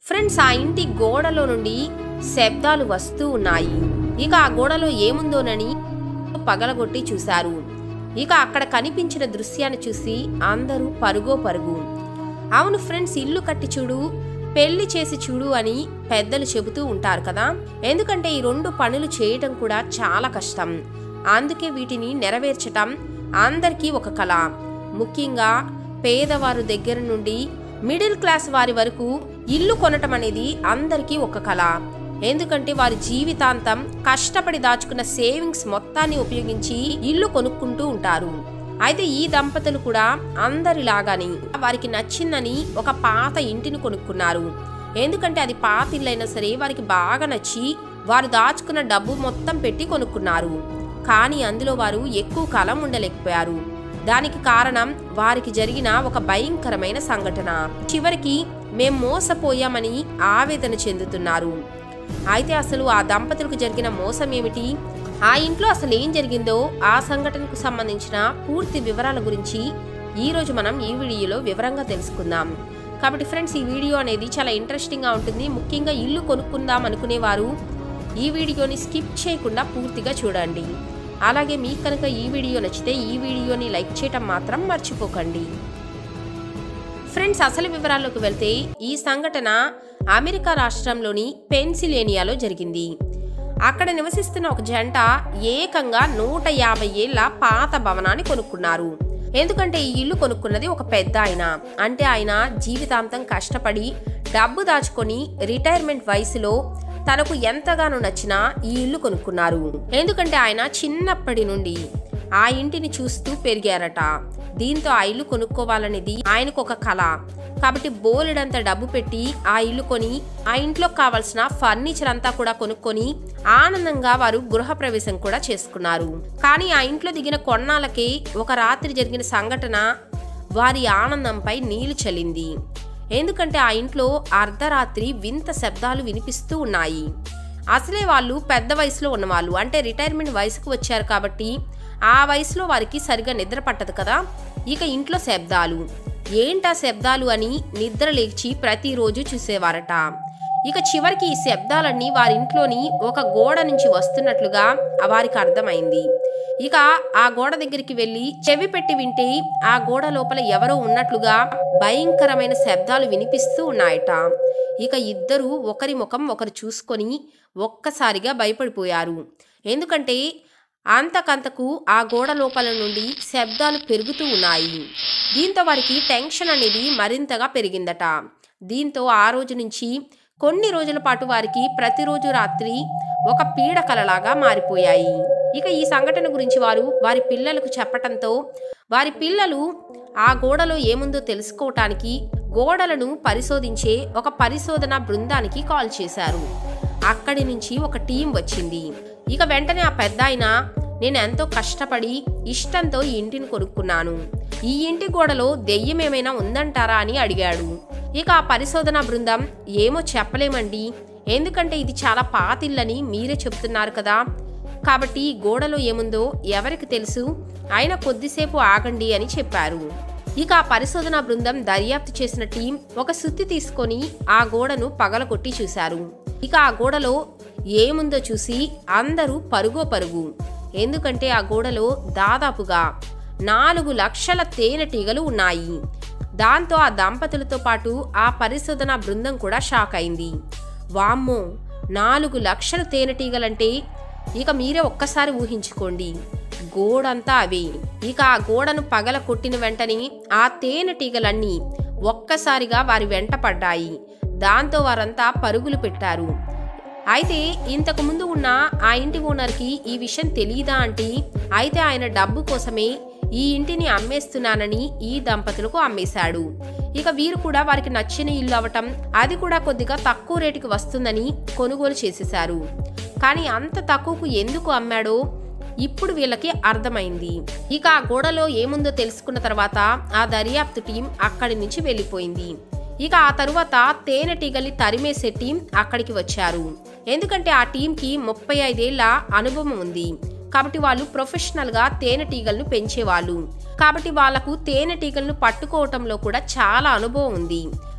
friends ఆ ఇంటి గోడలో నుండి శబ్దాలు వస్తూ ఉన్నాయి ఇక ఆ గోడలో ఏముందోనని పగలగొట్టి చూశారు ఇక అక్కడ కనిపించిన దృశ్యాన్ని చూసి అందరూ పరుగో పరుగు అవును ఫ్రెండ్స్ ఇల్లు కట్టి చూడు పెళ్లి చేసి చూడు అని పెద్దలు చెబుతూ ఉంటారు కదా ఎందుకంటే ఈ రెండు పనులు చేయటం కూడా చాలా కష్టం అందుకే వీటిని నెరవేర్చటం అందరికీ ఒక కళ ముఖ్యంగా పేదవారు దగ్గర నుండి మిడిల్ క్లాస్ వారి వరకు ఇల్లు కొనటం అనేది అందరికీ ఒక కళ ఎందుకంటే వారి జీవితాంతం కష్టపడి దాచుకున్న సేవింగ్స్ మొత్తాన్ని ఉపయోగించి ఇల్లు కొనుక్కుంటూ ఉంటారు అయితే ఈ దంపతులు కూడా అందరిలాగాని వారికి నచ్చిందని ఒక పాత ఇంటిని కొనుక్కున్నారు ఎందుకంటే అది పాత ఇల్లైనా సరే వారికి బాగా నచ్చి వారు దాచుకున్న డబ్బు మొత్తం పెట్టి కొనుక్కున్నారు కానీ అందులో వారు ఎక్కువ కాలం ఉండలేకపోయారు దానికి కారణం వారికి జరిగిన ఒక భయంకరమైన సంఘటన చివరికి మేం మోసపోయామని ఆవేదన చెందుతున్నారు అయితే అసలు ఆ దంపతులకు జరిగిన మోసం ఏమిటి ఆ ఇంట్లో అసలు ఏం జరిగిందో ఆ సంఘటనకు సంబంధించిన పూర్తి వివరాల గురించి ఈ రోజు మనం ఈ వీడియోలో వివరంగా తెలుసుకుందాం కాబట్టి ఫ్రెండ్స్ ఈ వీడియో అనేది చాలా ఇంట్రెస్టింగ్గా ఉంటుంది ముఖ్యంగా ఇల్లు కొనుక్కుందాం అనుకునేవారు ఈ వీడియోని స్కిప్ చేయకుండా పూర్తిగా చూడండి అలాగే మీకు కనుక ఈ వీడియో నచ్చితే ఈ వీడియోని లైక్ చేయటం మాత్రం మర్చిపోకండి ఫ్రెండ్స్ అసలు వివరాల్లోకి వెళ్తే ఈ సంఘటన అమెరికా రాష్ట్రంలోని పెన్సిలేనియాలో జరిగింది అక్కడ నివసిస్తున్న ఒక జంట ఏకంగా నూట యాభై ఏళ్ల పాత భవనాన్ని కొనుక్కున్నారు ఎందుకంటే ఈ ఇల్లు కొనుక్కున్నది ఒక పెద్ద ఆయన అంటే ఆయన జీవితాంతం కష్టపడి డబ్బు దాచుకొని రిటైర్మెంట్ వయసులో తనకు ఎంతగానో నచ్చిన ఈ ఇల్లు కొనుక్కున్నారు ఎందుకంటే ఆయన చిన్నప్పటి నుండి ఆ ఇంటిని చూస్తూ పెరిగారట దీంతో ఆ ఇల్లు కొనుక్కోవాలనేది ఆయనకు ఒక కళ కాబట్టి బోలెడంత డబ్బు పెట్టి ఆ ఇల్లు కొని ఆ ఇంట్లో కావాల్సిన ఫర్నిచర్ అంతా కూడా కొనుక్కొని ఆనందంగా వారు గృహప్రవేశం కూడా చేసుకున్నారు కానీ ఆ ఇంట్లో దిగిన కొన్నాళ్ళకే ఒక రాత్రి జరిగిన సంఘటన వారి ఆనందంపై నీళ్లు చల్లింది ఎందుకంటే ఆ ఇంట్లో అర్ధరాత్రి వింత శబ్దాలు వినిపిస్తూ ఉన్నాయి అసలే వాళ్ళు పెద్ద వయసులో ఉన్నవాళ్ళు అంటే రిటైర్మెంట్ వయసుకు వచ్చారు కాబట్టి ఆ వయసులో వారికి సరిగా నిద్ర పట్టదు కదా ఇక ఇంట్లో శబ్దాలు ఏంటా శబ్దాలు అని నిద్ర లేచి ప్రతిరోజు చూసేవారట ఇక చివరికి ఈ శబ్దాలన్నీ వారింట్లోని ఒక గోడ నుంచి వస్తున్నట్లుగా వారికి అర్థమైంది ఇక ఆ గోడ దగ్గరికి వెళ్ళి చెవి పెట్టి వింటే ఆ గోడ లోపల ఎవరో ఉన్నట్లుగా భయంకరమైన శబ్దాలు వినిపిస్తూ ఉన్నాయట ఇక ఇద్దరు ఒకరి ముఖం ఒకరు చూసుకొని ఒక్కసారిగా భయపడిపోయారు ఎందుకంటే అంతకంతకు ఆ గోడ లోపల నుండి శబ్దాలు పెరుగుతూ ఉన్నాయి దీంతో వారికి టెన్షన్ అనేది మరింతగా పెరిగిందట దీంతో ఆ రోజు నుంచి కొన్ని రోజుల పాటు వారికి ప్రతిరోజు రాత్రి ఒక పీడకలలాగా మారిపోయాయి ఇక ఈ సంఘటన గురించి వారు వారి పిల్లలకు చెప్పటంతో వారి పిల్లలు ఆ గోడలో ఏముందో తెలుసుకోవటానికి గోడలను పరిశోధించే ఒక పరిశోధన బృందానికి కాల్ చేశారు అక్కడి నుంచి ఒక టీం వచ్చింది ఇక వెంటనే ఆ పెద్ద ఆయన నేను ఎంతో కష్టపడి ఇష్టంతో ఈ ఇంటిని కొనుక్కున్నాను ఈ ఇంటి గోడలో దెయ్యం ఏమైనా ఉందంటారా అని అడిగాడు ఇక ఆ పరిశోధన బృందం ఏమో చెప్పలేమండి ఎందుకంటే ఇది చాలా పాతిల్లని మీరే చెప్తున్నారు కదా కాబట్టి ఈ గోడలో ఏముందో ఎవరికి తెలుసు ఆయన కొద్దిసేపు ఆగండి అని చెప్పారు ఇక ఆ పరిశోధన బృందం దర్యాప్తు చేసిన టీం ఒక సుత్తి తీసుకొని ఆ గోడను పగలగొట్టి చూశారు ఇక ఆ గోడలో ఏముందో చూసి అందరూ పరుగో పరుగు ఎందుకంటే ఆ గోడలో దాదాపుగా నాలుగు లక్షల తేనెటీగలు ఉన్నాయి దాంతో ఆ దంపతులతో పాటు ఆ పరిశోధన బృందం కూడా షాక్ అయింది వామ్మో నాలుగు లక్షల తేనెటీగలంటే ఇక మీరే ఒక్కసారి ఊహించుకోండి గోడంతా అవే ఇక ఆ గోడను పగల కొట్టిన వెంటనే ఆ తేనెటీగలన్నీ ఒక్కసారిగా వారి వెంట పడ్డాయి దాంతో వారంతా పరుగులు పెట్టారు అయితే ఇంతకు ముందు ఉన్న ఆ ఇంటి ఓనర్కి ఈ విషయం తెలియదా అంటే అయితే ఆయన డబ్బు కోసమే ఈ ఇంటిని అమ్మేస్తున్నానని ఈ దంపతులకు అమ్మేశాడు ఇక వీరు కూడా వారికి నచ్చిన ఇల్లు అవటం అది కూడా కొద్దిగా తక్కువ రేటుకి వస్తుందని కొనుగోలు చేసేశారు కానీ అంత తక్కువకు ఎందుకు అమ్మాడో ఇప్పుడు వీళ్ళకి అర్థమైంది ఇక ఆ గోడలో ఏముందో తెలుసుకున్న తర్వాత ఆ దర్యాప్తు టీం అక్కడి నుంచి వెళ్ళిపోయింది ఇక ఆ తరువాత తేనెటీగల్ని తరిమేసే టీం అక్కడికి వచ్చారు ఎందుకంటే ఆ టీంకి ముప్పై ఐదేళ్ల అనుభవం ఉంది కాబట్టి వాళ్ళు ప్రొఫెషనల్గా తేనెటీగలను పెంచేవాళ్ళు కాబట్టి వాళ్లకు తేనెటీగలను పట్టుకోవటంలో కూడా చాలా అనుభవం ఉంది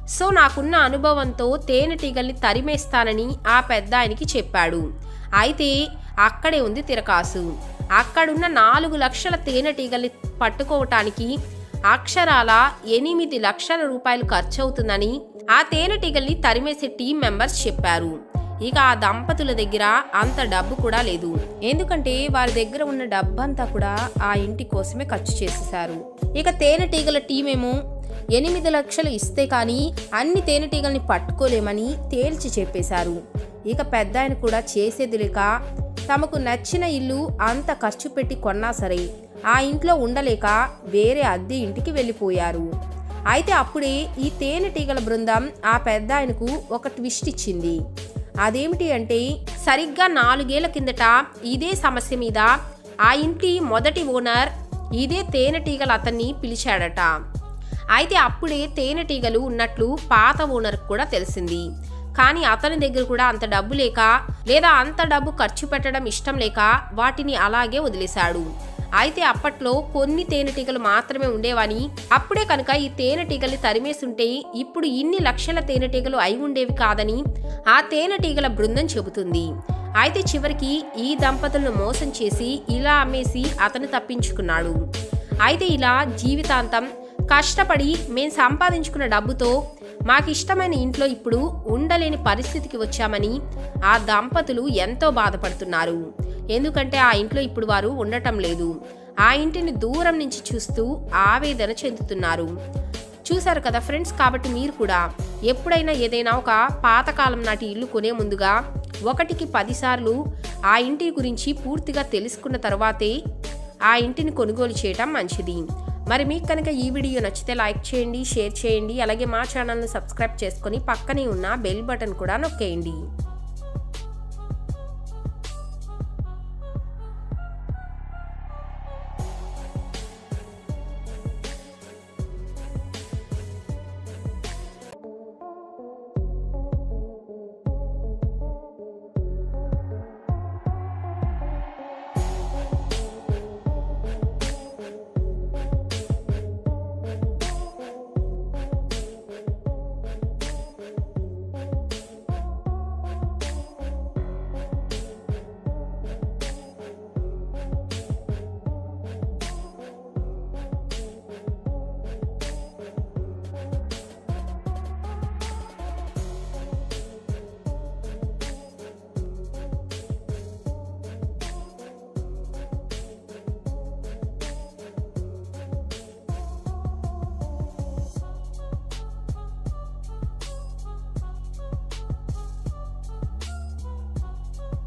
సో నాకున్న అనుభవంతో తేనెటీగల్ని తరిమేస్తానని ఆ పెద్ద ఆయనకి చెప్పాడు అయితే అక్కడే ఉంది తిరకాసు అక్కడున్న నాలుగు లక్షల తేనెటీగల్ని పట్టుకోవటానికి అక్షరాల ఎనిమిది లక్షల రూపాయలు ఖర్చవుతుందని ఆ తేనెటీగల్ని తరిమేసే టీం మెంబర్స్ చెప్పారు ఇక ఆ దంపతుల దగ్గర అంత డబ్బు కూడా లేదు ఎందుకంటే వారి దగ్గర ఉన్న డబ్బంతా కూడా ఆ ఇంటి కోసమే ఖర్చు చేసేశారు ఇక తేనెటీగల టీం ఏమో ఎనిమిది లక్షలు ఇస్తే కానీ అన్ని తేనెటీగల్ని పట్టుకోలేమని తేల్చి చెప్పేశారు ఇక పెద్ద ఆయన కూడా చేసేది లేక తమకు నచ్చిన ఇల్లు అంత ఖర్చు పెట్టి కొన్నా సరే ఆ ఇంట్లో ఉండలేక వేరే అద్దె ఇంటికి వెళ్ళిపోయారు అయితే అప్పుడే ఈ తేనెటీగల బృందం ఆ పెద్ద ఆయనకు ఒక ట్విస్ట్ ఇచ్చింది అదేమిటి అంటే సరిగ్గా నాలుగేళ్ల కిందట ఇదే సమస్య మీద ఆ ఇంటి మొదటి ఓనర్ ఇదే తేనెటీగల అతన్ని పిలిచాడట అయితే అప్పుడే తేనెటీగలు ఉన్నట్లు పాత ఓనర్కి కూడా తెలిసింది కానీ అతని దగ్గర కూడా అంత డబ్బు లేక లేదా అంత డబ్బు ఖర్చు పెట్టడం ఇష్టం లేక వాటిని అలాగే వదిలేశాడు అయితే అప్పట్లో కొన్ని తేనెటీగలు మాత్రమే ఉండేవని అప్పుడే కనుక ఈ తేనెటీగల్ని తరిమేసుంటే ఇప్పుడు ఇన్ని లక్షల తేనెటీగలు అయి ఉండేవి కాదని ఆ తేనెటీగల బృందం చెబుతుంది అయితే చివరికి ఈ దంపతులను మోసం చేసి ఇలా అమ్మేసి అతను తప్పించుకున్నాడు అయితే ఇలా జీవితాంతం కష్టపడి మేం సంపాదించుకున్న డబ్బుతో మాకు ఇష్టమైన ఇంట్లో ఇప్పుడు ఉండలేని పరిస్థితికి వచ్చామని ఆ దంపతులు ఎంతో బాధపడుతున్నారు ఎందుకంటే ఆ ఇంట్లో ఇప్పుడు వారు ఉండటం లేదు ఆ ఇంటిని దూరం నుంచి చూస్తూ ఆవేదన చెందుతున్నారు చూశారు కదా ఫ్రెండ్స్ కాబట్టి మీరు కూడా ఎప్పుడైనా ఏదైనా ఒక పాతకాలం నాటి ఇల్లు కొనే ముందుగా ఒకటికి పదిసార్లు ఆ ఇంటి గురించి పూర్తిగా తెలుసుకున్న తర్వాతే ఆ ఇంటిని కొనుగోలు చేయటం మంచిది మరి మీకు కనుక ఈ వీడియో నచ్చితే లైక్ చేయండి షేర్ చేయండి అలాగే మా ఛానల్ను సబ్స్క్రైబ్ చేసుకొని పక్కనే ఉన్న బెల్ బటన్ కూడా నొక్కేయండి